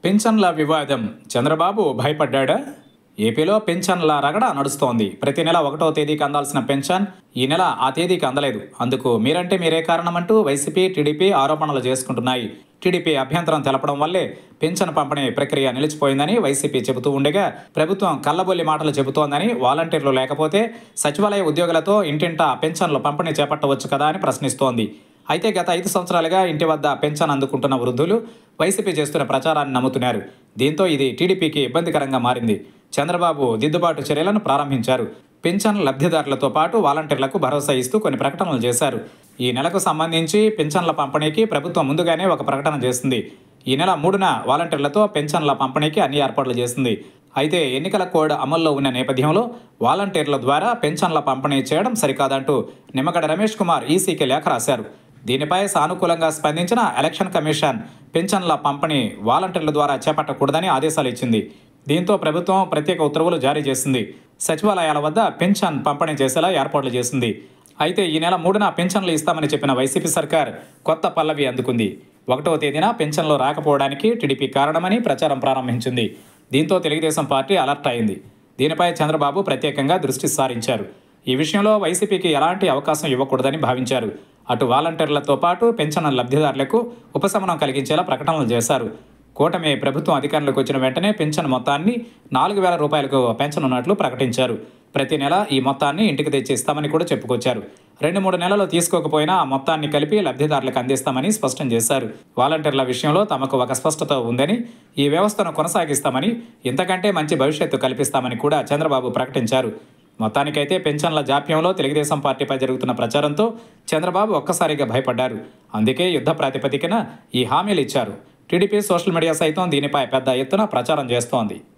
పింఛన్ల వివాదం చంద్రబాబు భయపడ్డా ఏపీలో పింఛన్ల రగడ నడుస్తోంది ప్రతి నెల ఒకటో తేదీకి అందాల్సిన పెన్షన్ ఈ నెల ఆ తేదీకి అందలేదు అందుకు మీరంటే మీరే కారణమంటూ వైసీపీ టీడీపీ ఆరోపణలు చేసుకుంటున్నాయి టీడీపీ అభ్యంతరం తెలపడం వల్లే పింఛన్ పంపిణీ ప్రక్రియ నిలిచిపోయిందని వైసీపీ చెబుతూ ఉండగా ప్రభుత్వం కల్లబొల్లి మాటలు చెబుతోందని వాలంటీర్లు లేకపోతే సచివాలయ ఉద్యోగులతో ఇంటింటా పెన్షన్లు పంపిణీ చేపట్టవచ్చు కదా అని ప్రశ్నిస్తోంది అయితే గత ఐదు సంవత్సరాలుగా ఇంటి వద్ద పెన్షన్ అందుకుంటున్న వృద్ధులు వైసీపీ చేస్తున్న ప్రచారాన్ని నమ్ముతున్నారు దీంతో ఇది టీడీపీకి ఇబ్బందికరంగా మారింది చంద్రబాబు దిద్దుబాటు చర్యలను ప్రారంభించారు పింఛన్ లబ్ధిదారులతో పాటు వాలంటీర్లకు భరోసా ఇస్తూ కొన్ని ప్రకటనలు చేశారు ఈ నెలకు సంబంధించి పింఛన్ల పంపిణీకి ప్రభుత్వం ముందుగానే ఒక ప్రకటన చేసింది ఈ నెల మూడున వాలంటీర్లతో పెన్షన్ల పంపిణీకి అన్ని ఏర్పాట్లు చేసింది అయితే ఎన్నికల కోడ్ అమల్లో ఉన్న నేపథ్యంలో వాలంటీర్ల ద్వారా పెన్షన్ల పంపిణీ చేయడం సరికాదంటూ నిమ్మగడ్డ రమేష్ కుమార్ ఈసీకి లేఖ రాశారు దీనిపై సానుకూలంగా స్పందించిన ఎలక్షన్ కమిషన్ పెన్షన్ల పంపిణీ వాలంటీర్ల ద్వారా చేపట్టకూడదని ఆదేశాలు ఇచ్చింది దీంతో ప్రభుత్వం ప్రత్యేక ఉత్తర్వులు జారీ చేసింది సచివాలయాల వద్ద పెన్షన్ పంపిణీ చేసేలా ఏర్పాట్లు చేసింది అయితే ఈ నెల మూడున పెన్షన్లు ఇస్తామని చెప్పిన వైసీపీ సర్కార్ కొత్త పల్లవి అందుకుంది ఒకటో తేదీన పెన్షన్లు రాకపోవడానికి టీడీపీ కారణమని ప్రచారం ప్రారంభించింది దీంతో తెలుగుదేశం పార్టీ అలర్ట్ అయింది దీనిపై చంద్రబాబు ప్రత్యేకంగా దృష్టి సారించారు ఈ విషయంలో వైసీపీకి ఎలాంటి అవకాశం ఇవ్వకూడదని భావించారు అటు వాలంటీర్లతో పాటు పెన్షన్ లబ్ధిదారులకు ఉపశమనం కలిగించేలా ప్రకటనలు చేశారు కూటమి ప్రభుత్వం అధికారంలోకి వచ్చిన వెంటనే పెన్షన్ మొత్తాన్ని నాలుగు వేల రూపాయలకు పెంచనున్నట్లు ప్రకటించారు ప్రతి నెల ఈ మొత్తాన్ని ఇంటికి తెచ్చి ఇస్తామని కూడా చెప్పుకొచ్చారు రెండు మూడు నెలలు తీసుకోకపోయినా ఆ మొత్తాన్ని కలిపి లబ్ధిదారులకు అందిస్తామని స్పష్టం చేశారు వాలంటీర్ల విషయంలో తమకు ఒక స్పష్టత ఉందని ఈ వ్యవస్థను కొనసాగిస్తామని ఇంతకంటే మంచి భవిష్యత్తు కల్పిస్తామని కూడా చంద్రబాబు ప్రకటించారు మొత్తానికైతే పెన్షన్ల జాప్యంలో తెలుగుదేశం పార్టీపై జరుగుతున్న ప్రచారంతో చంద్రబాబు ఒక్కసారిగా భయపడ్డారు అందుకే యుద్ధ ప్రాతిపదికన ఈ హామీలు ఇచ్చారు టీడీపీ సోషల్ మీడియా సైతం దీనిపై పెద్ద ఎత్తున ప్రచారం చేస్తోంది